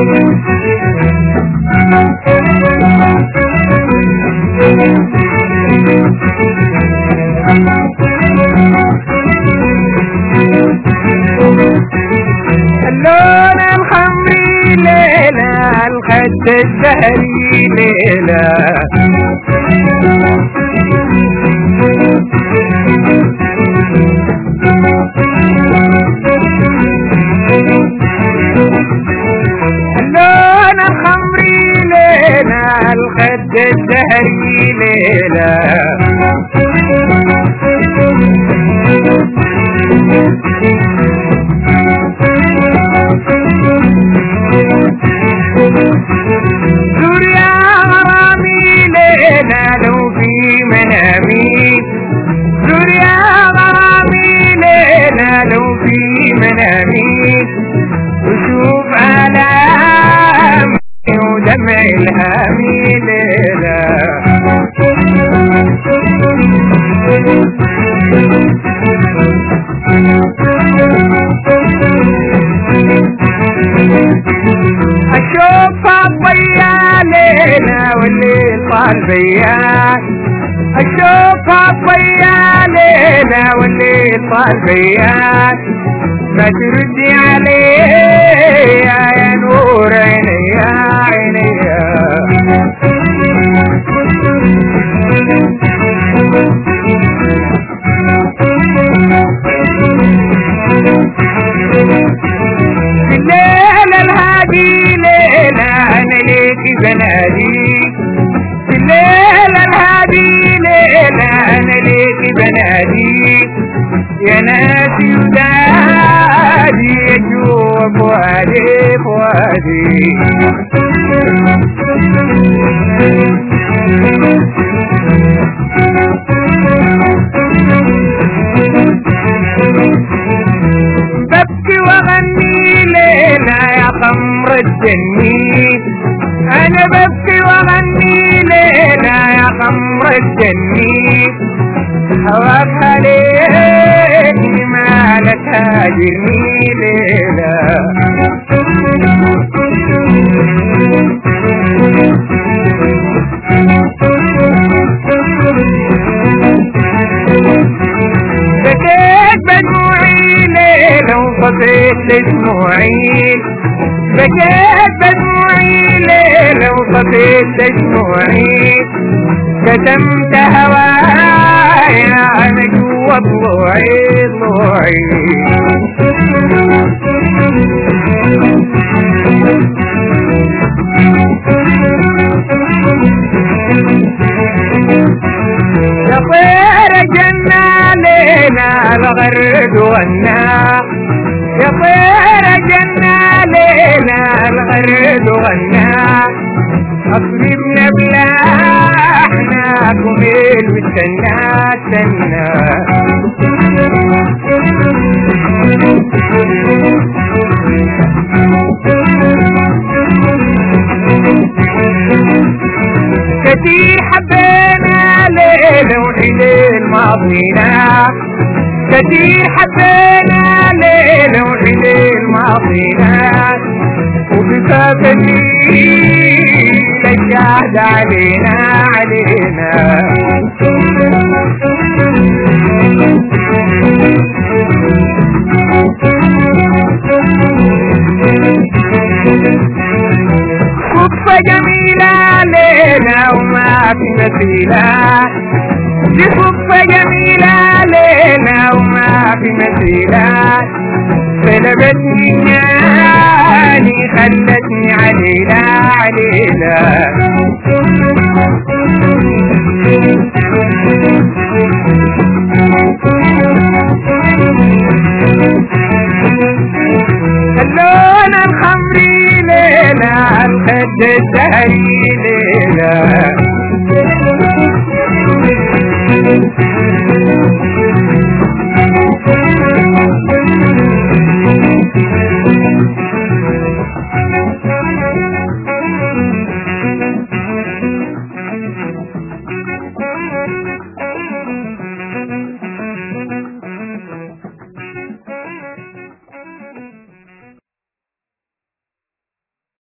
اللون الخمري ليلة الخد الزهري ليلة اللون الخمري ليلة الخد الزهري ليلة سوريا غرامي ليلة لو في منامي سوريا غرامي ليلة لو في منامي وشوف آلامي ودمع الهامي ليلة اشوفها ضيا ليلة والليل طال بيا اشوفها ضيا ليلة والليل طال بيا ما تردي علي يا نور عيني يا عيني الليلة الهادي ليلة أنا ليك بنادي الليلة الهادي ليلة أنا ليك بنادي يا ناسي ودادي يجوا فؤادي فؤادي ببكي واغني ليلة يا خمر الجنين انا ببكي واغني ليلة يا خمر الجنين هواك عليك مالك هاجرني ليلة بكيت بدموعي ليلة وصفيت لدموعي بكيت بدموعي ليلة وصفيت لدموعي كتمت هوايا أنا جوا ضلوعي ضلوعي يا طير جنة ليلة الغرد والنار يا طير جنة ليلة الغرد والنار أصلي من بلاحنا كميل والسنة سنة كتير حبينا ليلة وحليل ماضينا كتير حبينا ليلة وحليل ماضينا وبكافتي الشهد علينا علينا صدفة جميلة ليلة وما في مثيلة دي صدفة جميلة ليلة وما في مثيلة سلبتني جاني خلتني عليلة عليلة اللون الخمري ليلة الخد الزهري ليلة